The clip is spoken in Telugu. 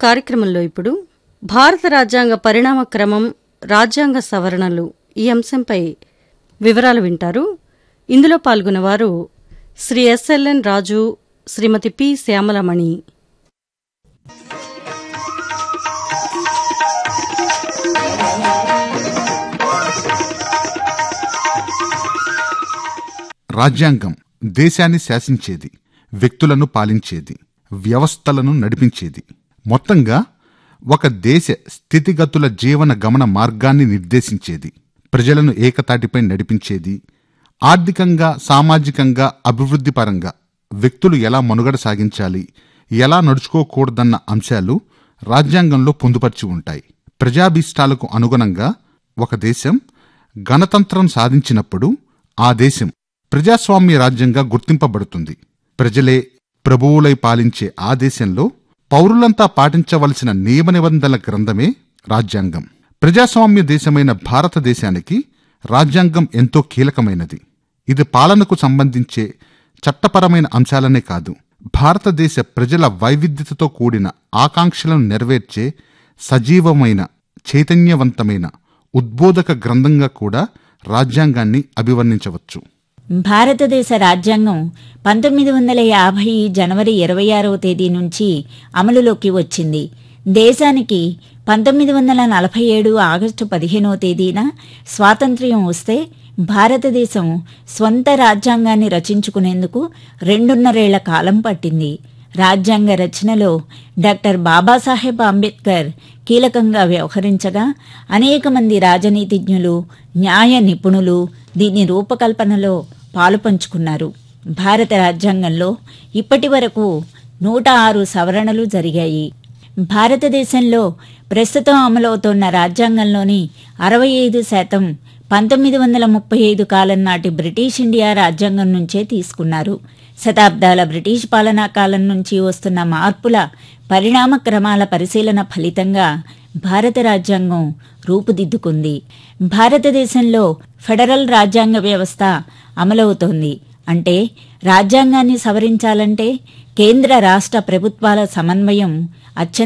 కార్యక్రమంలో ఇప్పుడు భారత రాజ్యాంగ పరిణామ క్రమం రాజ్యాంగ సవరణలు ఈ అంశంపై వివరాలు వింటారు ఇందులో పాల్గొన్నవారు శ్రీ ఎస్ఎల్ఎన్ రాజు శ్రీమతి పి శ్యామలమణి రాజ్యాంగం దేశాన్ని శాసించేది వ్యక్తులను పాలించేది వ్యవస్థలను నడిపించేది మొత్తంగా ఒక దేశ స్థితిగతుల జీవన గమన మార్గాన్ని నిర్దేశించేది ప్రజలను ఏకతాటిపై నడిపించేది ఆర్థికంగా సామాజికంగా అభివృద్ధి పరంగా వ్యక్తులు ఎలా మనుగడ సాగించాలి ఎలా నడుచుకోకూడదన్న అంశాలు రాజ్యాంగంలో పొందుపర్చి ఉంటాయి ప్రజాభీష్టాలకు అనుగుణంగా ఒక దేశం గణతంత్రం సాధించినప్పుడు ఆ దేశం ప్రజాస్వామ్య రాజ్యంగా గుర్తింపబడుతుంది ప్రజలే ప్రభువులై పాలించే ఆ దేశంలో పౌరులంతా పాటించవలసిన నియమ నిబంధనల గ్రంథమే రాజ్యాంగం ప్రజాస్వామ్య దేశమైన భారతదేశానికి రాజ్యాంగం ఎంతో కీలకమైనది ఇది పాలనకు సంబంధించే చట్టపరమైన అంశాలనే కాదు భారతదేశ ప్రజల వైవిధ్యతతో కూడిన ఆకాంక్షలను నెరవేర్చే సజీవమైన చైతన్యవంతమైన ఉద్బోధక గ్రంథంగా కూడా రాజ్యాంగాన్ని అభివర్ణించవచ్చు భారతదేశ రాజ్యాంగం పంతొమ్మిది వందల యాభై జనవరి ఇరవై ఆరవ తేదీ నుంచి అమలులోకి వచ్చింది దేశానికి పంతొమ్మిది వందల నలభై ఏడు ఆగస్టు పదిహేనవ తేదీన స్వాతంత్ర్యం వస్తే భారతదేశం స్వంత రాజ్యాంగాన్ని రచించుకునేందుకు రెండున్నరేళ్ల కాలం పట్టింది రాజ్యాంగ రచనలో డాక్టర్ బాబాసాహెబ్ అంబేద్కర్ కీలకంగా వ్యవహరించగా అనేక మంది రాజనీతిజ్ఞులు న్యాయ నిపుణులు దీని రూపకల్పనలో పాలుపంచుకున్నారు భారత రాజ్యాంగంలో ఇప్పటి వరకు నూట ఆరు సవరణలు జరిగాయి భారతదేశంలో ప్రస్తుతం అమలవుతోన్న రాజ్యాంగంలోని అరవై ఐదు శాతం పంతొమ్మిది వందల ముప్పై ఐదు కాలం నాటి బ్రిటిష్ ఇండియా రాజ్యాంగం నుంచే తీసుకున్నారు శతాబ్దాల బ్రిటిష్ పాలనా కాలం నుంచి వస్తున్న మార్పుల పరిణామ క్రమాల పరిశీలన ఫలితంగా భారత రాజ్యాంగం రూపుదిద్దుకుంది భారతదేశంలో ఫెడరల్ రాజ్యాంగ వ్యవస్థ అమలవుతోంది అంటే రాజ్యాంగాన్ని సవరించాలంటే కేంద్ర రాష్ట్ర ప్రభుత్వాల సమన్వయం అత్యంత